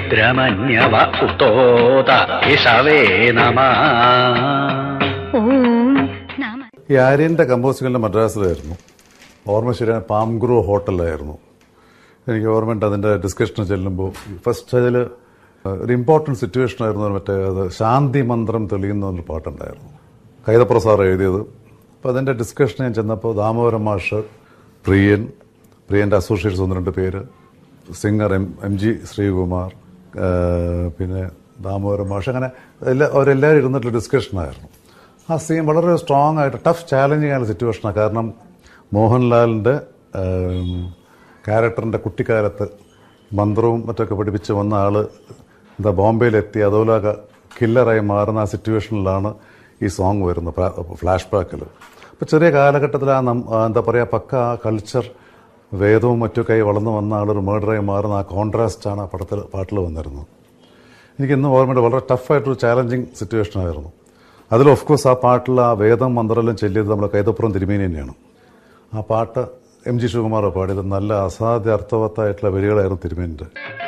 നിദ്രമന്യവ ഉത്തോത ഇഷവേ നമ ഓം നമ ഈ ആര്യൻ്റെ കമ്പോസിങ്ങിൻ്റെ മദ്രാസിലായിരുന്നു ഓർമ്മ ശരിയാണ് പാംഗ്രോ ഹോട്ടലിലായിരുന്നു എനിക്ക് ഓർമ്മയുണ്ട് അതിൻ്റെ ഡിസ്കഷന് ചെല്ലുമ്പോൾ ഫസ്റ്റ് അതിൽ ഒരു ഇമ്പോർട്ടൻറ്റ് സിറ്റുവേഷൻ ആയിരുന്നു മറ്റേ അത് ശാന്തി മന്ത്രം തെളിയുന്ന ഒരു പാട്ടുണ്ടായിരുന്നു കൈതപ്ര സാർ എഴുതിയത് അപ്പോൾ അതിൻ്റെ ഡിസ്കഷൻ ഞാൻ ചെന്നപ്പോൾ ദാമോദരൻ മാഷ് പ്രിയൻ പ്രിയൻ്റെ അസോസിയേറ്റ്സ് ഒന്ന് രണ്ട് പേര് singer M M G Sreekumar ആ, പിന്നെ ദാമോദരൻ മാഷ് അങ്ങനെ എല്ലാ അവരെല്ലാവരും ഇരുന്നിട്ടുള്ള ഡിസ്കഷനായിരുന്നു ആ സീൻ വളരെ സ്ട്രോങ് ആയിട്ട് ടഫ് ചാലഞ്ചിങ് ആയ സിറ്റുവേഷനാണ് കാരണം മോഹൻലാലിൻ്റെ ക്യാരക്ടറിൻ്റെ കുട്ടിക്കാലത്ത് മന്ത്രവും മറ്റൊക്കെ പഠിപ്പിച്ച് വന്ന ആൾ എന്താ ബോംബെയിലെത്തി അതുപോലെ കില്ലറായി മാറുന്ന ആ സിറ്റുവേഷനിലാണ് ഈ സോങ് വരുന്നത് ഫ്ലാഷ് ബാക്കിൽ അപ്പോൾ ചെറിയ കാലഘട്ടത്തിൽ ആ നം- ആ എന്താ പറയുക പക്ക ആ കൾച്ചർ വേദവും മറ്റൊക്കെ ആയി വളർന്നു വന്ന ആളൊരു മേഡറായി മാറുന്ന ആ കോൺട്രാസ്റ്റാണ് ആ പടത്തിൽ പാട്ടിൽ വന്നിരുന്നത് എനിക്ക് ഇന്നും ഓർമ്മയുണ്ട് വളരെ ടഫായിട്ടൊരു ചാലഞ്ചിങ് സിറ്റുവേഷൻ ആയിരുന്നു അതിൽ ഓഫ് കോഴ്സ് ആ പാട്ടിൽ ആ വേദം മന്ത്രമെല്ലാം ചെല്ലിയത് നമ്മുടെ കൈതപ്പുറം തിരുമേനി തന്നെയാണ് ആ പാട്ട് എം ജി ശിവകുമാർ പാടിയത് നല്ല അസാധ്യ അർത്ഥവത്തായിട്ടുള്ള വരികളായിരുന്നു തിരുമേനിൻ്റെ